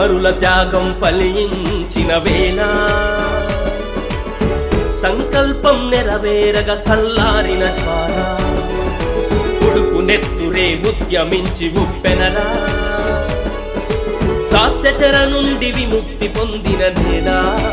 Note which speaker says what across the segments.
Speaker 1: అమరుల త్యాగం ఫలించిన వేళ సంకల్పం నెరవేరగా చల్లారిన జ్వాల ఉడుకు నెత్తురే ఉద్యమించి ఉప్పెనరా దాస్యచర నుండి విముక్తి పొందిన నేల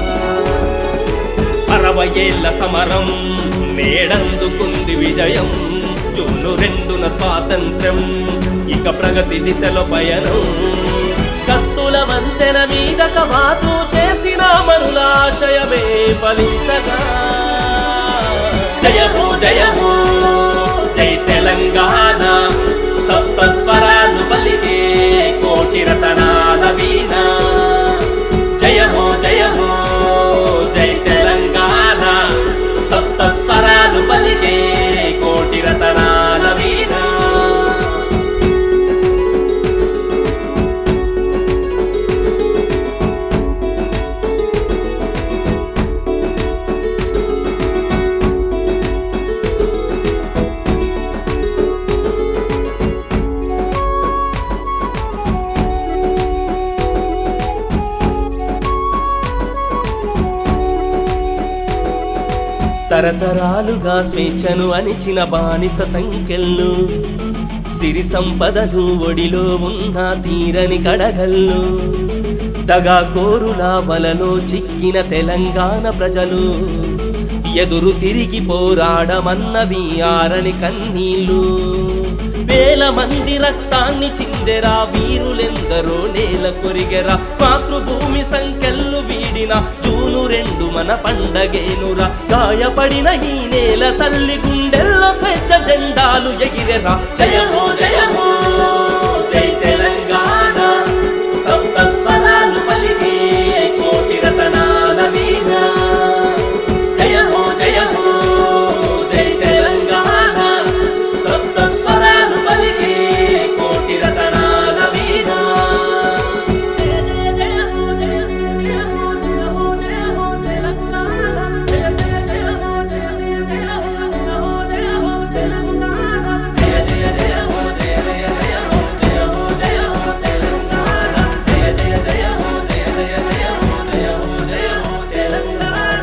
Speaker 1: అరవై ఏళ్ల సమరం నేడందుకుంది విజయం జూను రెండున స్వాతంత్ర్యం ఇక ప్రగతి దిశలో పయనం కత్తుల వంతెన మీద కవాతు చేసిన మనులాశయమే ఫలించగా జయమో జయమో జై తెలంగాణ సప్త స్వరాలు పలికే కోటి రతనాల వీణ జయమో జయమో జై తెలంగాణ సప్త స్వరాలు పలికే కోటి రతనాల వీణ తరతరాలుగా స్వేచ్ఛను అణిచిన బానిస సంఖ్యలు సిరి సంపదలు ఒడిలో ఉన్న తీరని కడగళ్ళు దగా కోరుల వలలో చిక్కిన తెలంగాణ ప్రజలు ఎదురు తిరిగి పోరాడమన్నవి ఆరని కన్నీళ్ళు వేల మంది రక్తాన్ని చిందెరా వీరులెందరో నేల కొరిగెరా మాతృభూమి సంఖ్యలు వీడిన జూను రెండు మన పండగేనురా గాయపడిన ఈ నేల తల్లి గుండెల్లో స్వేచ్ఛ జెండాలు ఎగిరెరా జయమో జయమో జై తెలంగాణ సప్త స్వరాలు పలికే కోటి రతనాల వీణ జయమో జయమో జై తెలంగాణ సప్త స్వరాలు పలికే కోటి రతనాల వీణ జయ జయ జయ హో జయ జయ జయ హో జయ హో జయ హో తెలంగాణ జయ జయ జయ హో జయ జయ జయ హో జయ హో జయ హో తెలంగాణ జయ జయ జయ హో జయ జయ జయ హో జయ హో జయ హో తెలంగాణ జయ జయ జయ హో జయ జయ జయ హో జయ హో జయ హో తెలంగాణ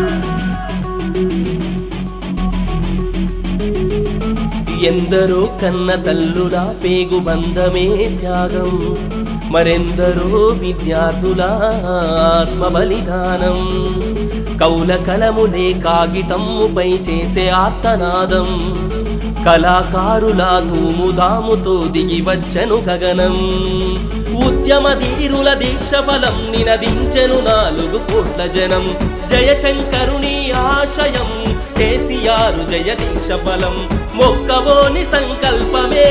Speaker 1: ఎందరో కన్న తల్లుల పేగు బంధమే త్యాగం మరెందరో విద్యార్థుల ఆత్మ బలిదానం కౌల కలములే కాగితమ్ముపై చేసే ఆర్తనాదం కళాకారుల ధూముదాముతో దిగి వచ్చను గగనం ఉద్యమ ధీరుల దీక్ష ఫలం నినదించెను నాలుగు కోట్ల జనం జయశంకరుని ఆశయం కేసీఆర్ జయ దీక్ష ఫలం మొక్కవోని సంకల్పమే